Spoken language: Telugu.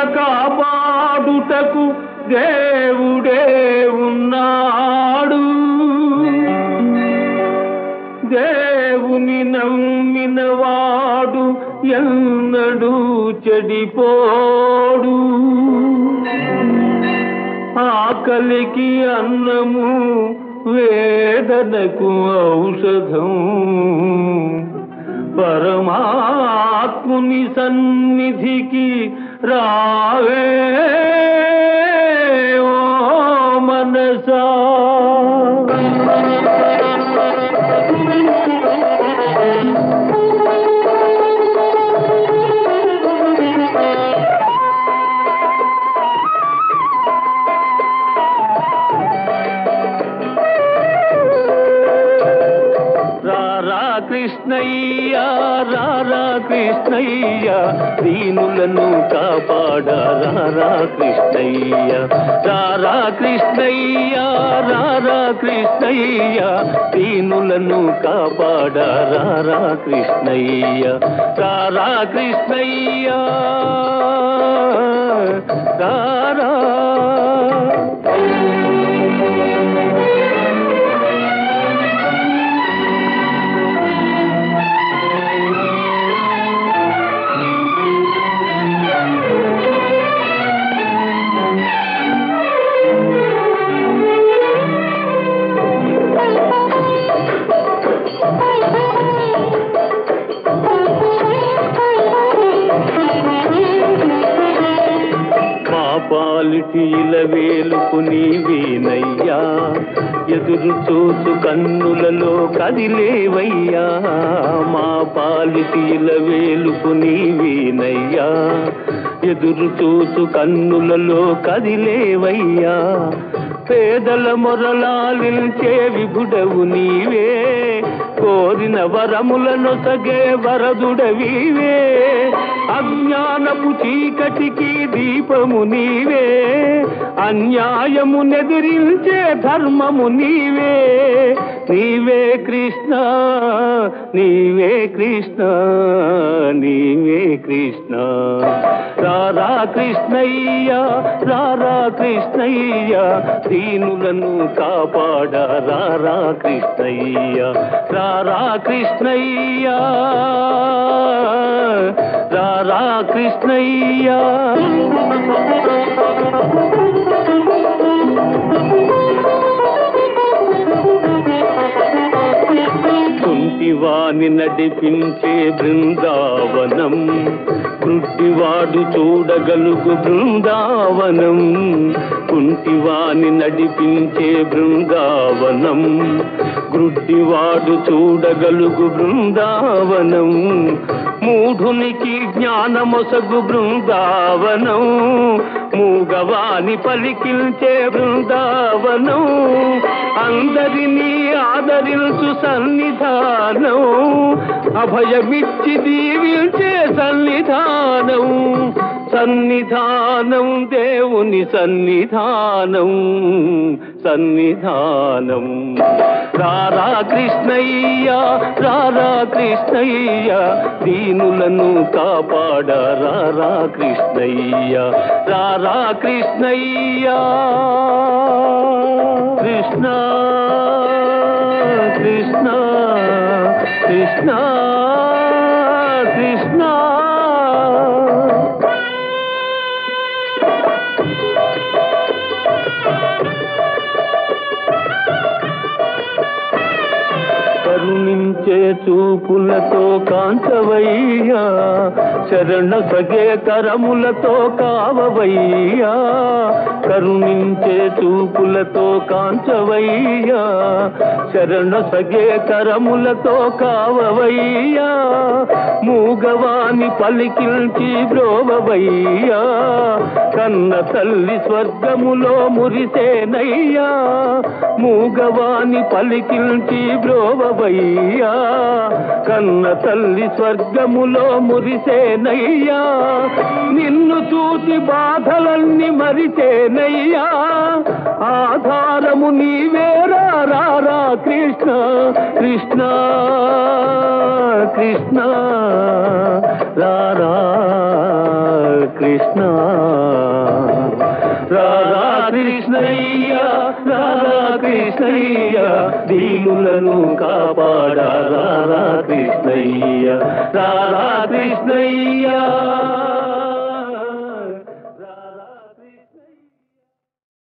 కాపాడుటకు దేవుడే ఉన్నాడు దేవుని నమ్మిన వాడు ఎన్నడూ చెడిపోడు ఆకలికి అన్నము వేదనకు ఔషధం పరమాత్ముని సన్నిధికి రావే ఓ మనసా రారా కృష్ణయ్య రారా కృష్ణయ్య దీనులను కాపాడ రారా కృష్ణయ్య రారా కృష్ణయ్య రారా కృష్ణయ్య దీనులను కాపాడ రారా కృష్ణయ్య రారా కృష్ణయ్య రారా మా పాలిటీల వేలుపు నీవేనయ్యా ఎదురు చూసు కన్నులలో కదిలేవయ్యా మా పాలిటీల వేలుపు నీవేనయ్యా ఎదురు చూసు కన్నులలో కదిలేవయ్యా పేదల మొరలాలించే విభుడవు నీవే కోరిన వరములను సగే వరదుడవీవే అజ్ఞానపు చీకటికి దీపము నీవే అన్యాయము నెదిరించే ధర్మము నీవే నీవే కృష్ణ నీవే కృష్ణ నీవే కృష్ణ రారా కృష్ణయ్య రారా కృష్ణయ్య దీనులను కాపాడ రారా కృష్ణయ్య రారా కృష్ణయ్య రారా కృష్ణయ్య కుంటివాని నడిపించే బృందావనం కృట్టివాడు చూడగలుగు బృందావనం కుంటివాని నడిపించే బృందావనం గ్రుడ్డివాడు చూడగలుగు బృందావనం మూఢునికి జ్ఞానమొసగు బృందావనం మూగవాని పలికిల్చే బృందావనం అందరినీ ఆదరించు సన్నిధానం అభయమిచ్చి దీవించే సన్నిధానం సన్నిధానం దేవుని సన్నిధానం సన్నిధానం రారా కృష్ణయ్య రారా కృష్ణయ్య దీనులను కాపాడ రారా కృష్ణయ్య రారా కృష్ణయ్య కృష్ణ కృష్ణ కృష్ణ కృష్ణ కరుణించే చూపులతో కాంచవయ్యా శరణ సగే కరములతో కావవయ్యా కరుణించే చూపులతో కాంచవయ్యా శరణ సగే కరములతో కావవయ్యా మూగవాని పలికిల్చి బ్రోవవయ్యా కన్న తల్లి స్వర్గములో మురిసేనయ్యా మూగవాని పలికిల్చి బ్రోవవయ్యా కన్న తల్లి స్వర్గములో మురిసేనయ్యా నిన్ను చూసి బాధలన్నీ మరిచేనయ్యా ఆధారము నీవేరా రారా కృష్ణ కృష్ణ కృష్ణ రారా కృష్ణ కృష్ణయ్య రారా కృష్ణయ్య దీనులను కాపాడా రారా కృష్ణయ్య రారా కృష్ణయ్య